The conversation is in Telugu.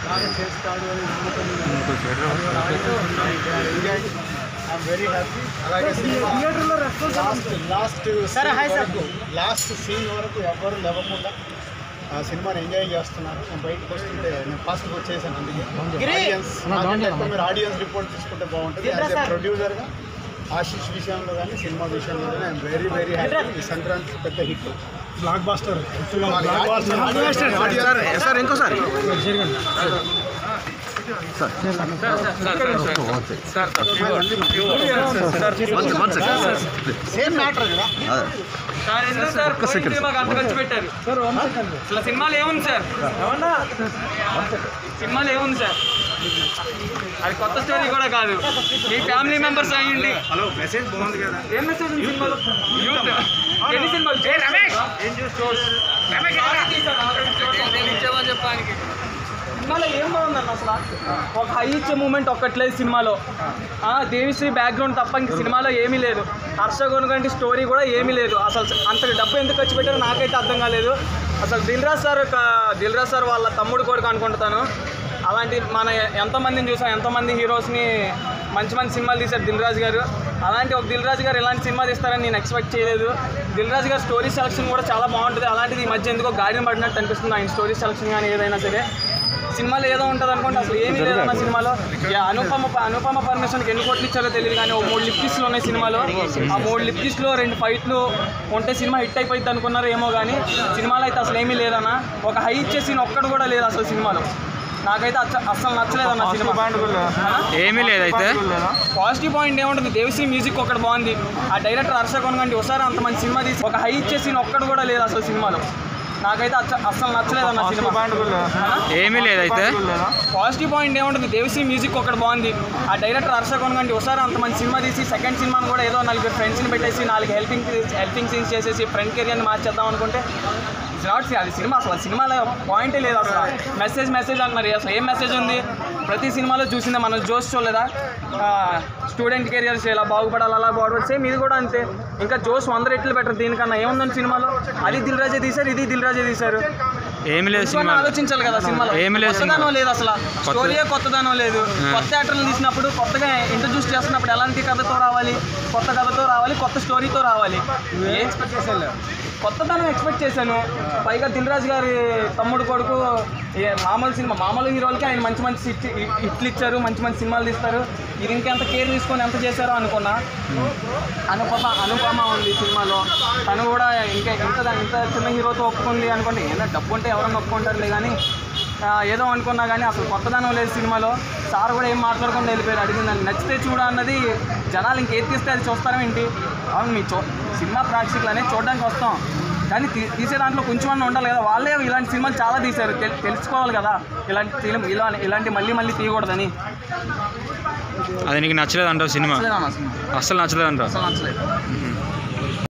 బాగా చేస్తాడు అని వెరీ హ్యాపీ అలాగే థియేటర్లో లాస్ట్ లాస్ట్ సరే, హాయ్ సార్. లాస్ట్ సీన్ వరకు ఎవరు లేవకుండా ఆ సినిమాని ఎంజాయ్ చేస్తున్నారు నేను బయటకు వస్తుంటే నేను ఫాస్ట్గా వచ్చేసాను అందుకే గిరి! ఆడియన్స్ నాకంటే ఎక్కువ మీరు ఆడియన్స్ రిపోర్ట్ తీసుకుంటే బాగుంటుంది గిరిరా యాజ్ ఎ సార్. ప్రొడ్యూసర్గా ఆశీష్ విషయంలో కానీ సినిమా విషయంలో కానీ ఐఎమ్ వెరీ వెరీ హ్యాపీ ఈ సంక్రాంతి పెద్ద హిట్ బ్లాక్ బాస్టర్ సార్ ఇంకోసారి సేమ్ మ్యాటర్ కదా సార్ ఎందుకు సార్ పోయిన సినిమాకి అంత ఖర్చు పెట్టారు అసలు సినిమాలో ఏముంది సార్ సినిమాలో ఏముంది సార్ అది కొత్త స్టోరీ కూడా కాదు మీ ఫ్యామిలీ మెంబర్స్ అయ్యండి హలో మెసేజ్ బాగుంది కదా ఏం మెసేజ్ ఉంది సినిమాలో యూత్ ఎన్ని సినిమాలు ఏం చెప్పడానికి సినిమాలో ఏం బాగుందన్న అసలు ఒక హై ఇచ్చే మూమెంట్ ఒక్కట్లేదు సినిమాలో ఆ, దేవిశ్రీ బ్యాక్గ్రౌండ్ తప్ప ఇంక సినిమాలో ఏమీ లేదు హర్ష గొనుగంటి స్టోరీ కూడా ఏమీ లేదు అసలు అంత డబ్బు ఎందుకు ఖర్చు పెట్టారో నాకైతే అర్థం కాలేదు అసలు దిల్ రాజ్ సార్ ఒక దిల్ రాజ్ సార్ వాళ్ళ తమ్ముడు కొడుకు అనుకుంటున్నాను అలాంటి మన ఎంతోమందిని చూసాం ఎంతోమంది హీరోస్ని మంచి మంచి సినిమాలు తీశారు దిల్ రాజు గారు అలాంటి ఒక దిల్ రాజు గారు ఎలాంటి సినిమా తీస్తారని నేను ఎక్స్పెక్ట్ చేయలేదు దిల్ రాజు గారి స్టోరీ సెలక్షన్ కూడా చాలా బాగుంటుంది అలాంటిది ఈ మధ్య ఎందుకో గాడిని పడినట్టు అనిపిస్తుంది ఆయన స్టోరీ సెలక్షన్ కానీ ఏదైనా సరే సినిమాలో ఏదో ఉంటుంది అనుకుంటే అసలు ఏమీ లేదన్న సినిమాలో యా, అనుపమ అనుపమ పరమేశ్వర్కి ఎన్ని కోట్లు ఇచ్చారో తెలియదు కానీ ఒక మూడు లిప్ కిస్లు ఉన్నాయి సినిమాలో ఆ మూడు లిప్ కిస్లో రెండు ఫైట్లు ఉంటే సినిమా హిట్ అయిపోయింది అనుకున్నారు ఏమో కానీ సినిమాలో అయితే అసలు ఏమీ లేదన్న ఒక హై ఇచ్చే సీన్ ఒక్కడు కూడా లేదు అసలు సినిమాలో నాకైతే అచ్చ- అస్సలు నచ్చలేదన్న సినిమా ఏమీ లేదైతే పాజిటివ్ పాయింట్ ఏముంటుంది దేవిశ్రీ మ్యూజిక్ ఒకటి బాగుంది ఆ డైరెక్టర్ హర్ష కొనగండి ఒకసారి అంత మంచి సినిమా తీసి ఒక హై ఇచ్చే సీన్ ఒక్కడు కూడా లేదు అసలు సినిమాలో నాకైతే అచ్చ- అస్సలు నచ్చలేదన్న సినిమా ఏమీ లేదైతే పాజిటివ్ పాయింట్ ఏముంటుంది దేవిశ్రీ మ్యూజిక్ ఒకటి బాగుంది ఆ డైరెక్టర్ హర్ష కొనగండి ఒకసారి అంత మంచి సినిమా తీసి సెకండ్ సినిమాని కూడా ఏదో నలుగురు ఫ్రెండ్స్ని పెట్టేసి నాలుగు హెల్పింగ్ హెల్పింగ్ సీన్స్ చేసేసి ఫ్రంట్ కెరియర్ని మార్చేద్దాం అనుకుంటే ఇట్స్ నాట్ అది సినిమా అసలు ఆ సినిమాలో పాయింటే లేదు అసలు మెసేజ్ మెసేజ్ అంటున్నారు అసలు ఏం మెసేజ్ ఉంది ప్రతి సినిమాలో చూసిందే మనం జోష్ చూడలేదా స్టూడెంట్ కెరియర్స్ ఇలా బాగుపడాలి అలా బాగుపడాలి సేమ్ ఇది కూడా అంతే ఇంకా జోష్ వంద రెట్లు బెటర్ దీనికన్నా ఏముందని సినిమాలో అది దిల్ రాజే తీశారు ఇది దిల్ రాజే తీశారు ఏమీ లేదు సినిమా సినిమా ఆలోచించాలి కదా సినిమాలో ఏమీ లేదు కొత్తదనం సినిమాలో. లేదు అసలు స్టోరీయే కొత్తదనం లేదు ఆ. కొత్త యాక్టర్లు తీసినప్పుడు కొత్తగా ఇంట్రడ్యూస్ చేస్తున్నప్పుడు ఎలాంటి కథతో రావాలి కొత్త కథతో రావాలి కొత్త స్టోరీతో రావాలి ఏ ఎక్స్పెక్ట్ చేశాను కొత్తదనం ఎక్స్పెక్ట్ చేశాను పైగా దిల్ రాజు గారి తమ్ముడు కొడుకు ఏ మామూలు సినిమా మామూలు హీరోలకి ఆయన మంచి మంచి హిట్ హిట్లు ఇచ్చారు మంచి మంచి సినిమాలు తీస్తారు ఇది ఇంకెంత కేర్ తీసుకొని ఎంత చేశారో అనుకున్నా అనుపమ అనుపమ ఉంది సినిమాలో తను కూడా ఇంకా ఇంత ఇంత చిన్న హీరోతో ఒప్పుకుంది అనుకుంటే ఏదో డబ్బు ఉంటే ఎవరన్నా ఒప్పుకుంటారులే కానీ ఆ, ఏదో అనుకున్నా కానీ అసలు కొత్తదనం లేదు సినిమాలో సార్ కూడా ఏం మాట్లాడకుండా వెళ్ళిపోయారు అడిగిందని నచ్చితే చూడ అన్నది జనాలు ఇంకేది తీస్తే అది చూస్తారా ఏంటి అవును మీ చూ సినిమా ప్రేక్షకులు అనేది చూడడానికి వస్తాం కానీ తీ- తీసే దాంట్లో కొంచెం అన్న ఉండాలి కదా వాళ్ళే ఇలాంటి సినిమాలు చాలా తీశారు తెల్- తెలుసుకోవాలి కదా ఇలాంటి ఫిలిం ఇలా ఇలాంటి మళ్ళీ మళ్ళీ తీయకూడదని అది నీకు నచ్చలేదు అంటావు సినిమా నచ్చలేదు అన్న సినిమా అస్సలు నచ్చలేదు అంటావు అసలు నచ్చలేదు